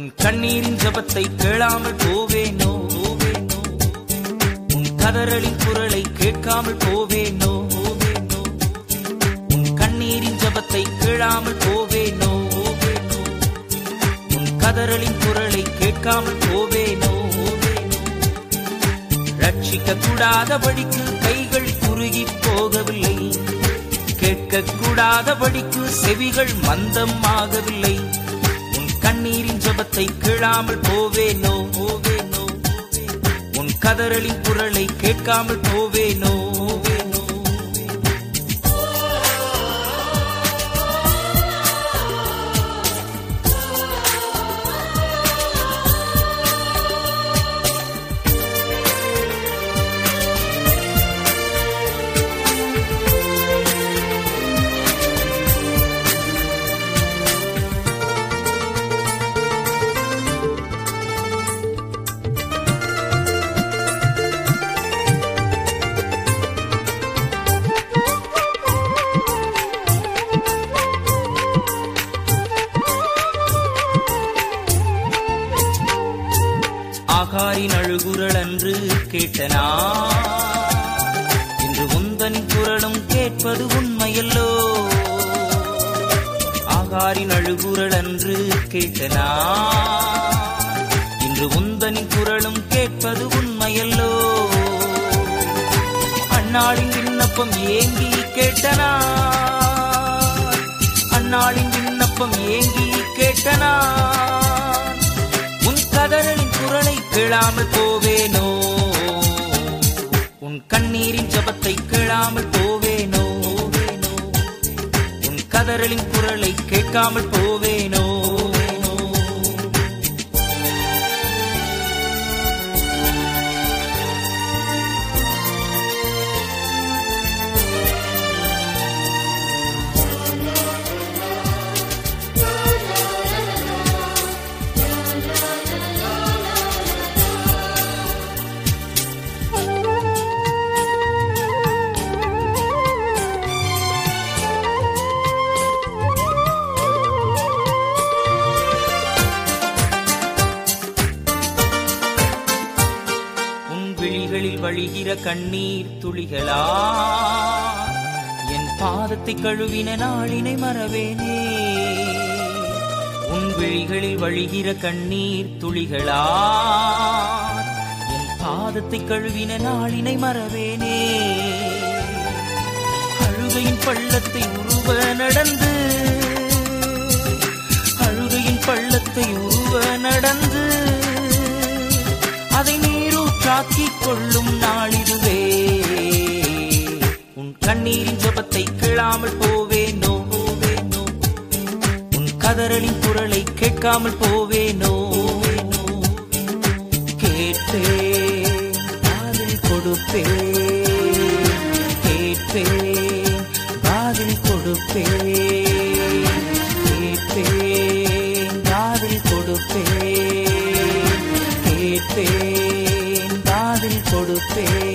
உன் கண்ணீரின் ஜபத்தை கேளாமல் போவேனோ போவேனோ உன் கதறலின் குரலை கேட்காமல் போவேனோ போவேனோ உன் கண்ணீரின் ஜபத்தை கேளாமல் போவேனோ போவேனோ உன் கதறலின் குரலை கேட்காமல் போவேனோ போவேனோ ரட்சிக்க கூடாதபடிக்கு கைகள் குறுகி போகவில்லை கேட்க கூடாதபடிக்கு செவிகள் மந்தம் ஆகவில்லை உன் கண்ணீரின் ஜபத்தை கேளாமல் போவேனோ போவேனோ உன் கதறலின் குரலை கேட்காமல் போவேனோ போவேனோ ஆகாரின் அழுகுரல் அன்று கேட்டனா இன்று உந்தனின் குரலும் கேட்பது உண்மையல்லோ ஆகாரின் அழுகுரல் அன்று கேட்டனா இன்று உந்தனின் குரலும் கேட்பது உண்மையல்லோ அந்நாளின் விண்ணப்பம் ஏங்கி கேட்டனா அந்நாளின் விண்ணப்பம் ஏங்கி கேட்டனா உன் கதறலின் குரலை கேளாமல் போவேனோ உன் கண்ணீரின் ஜபத்தை கேளாமல் போவேனோ போவேனோ. உன் கதறலின் குரலை கேட்காமல் போவேனோ உன் விழிகளில் வழிகிற கண்ணீர் துளிகளா என் பாதத்தை கழுவின நாளினை மறவேனே உன் விழிகளில் வழிகிற கண்ணீர் துளிகளா என் பாதத்தை கழுவின நாளினை மறவேனே அழுகையின் பள்ளத்தை உருவ நடந்து அழுகையின் பள்ளத்தை உருவ நடந்து அதை நீரூற்றாக்கிக் கொள்ளும் நாளிதுவே உன் கண்ணீரின் ஜபத்தை கேளாமல் போவேனோ போவேனோ உன் கதறலின் குரலை கேட்காமல் போவேனோ கேட்பேன் காதில் கொடுப்பேன் கேட்பேன் காதில் கொடுப்பேன் கேட்பேன் காதில் கொடுப்பேன் கேட்பேன் காதில் கொடுப்பேன்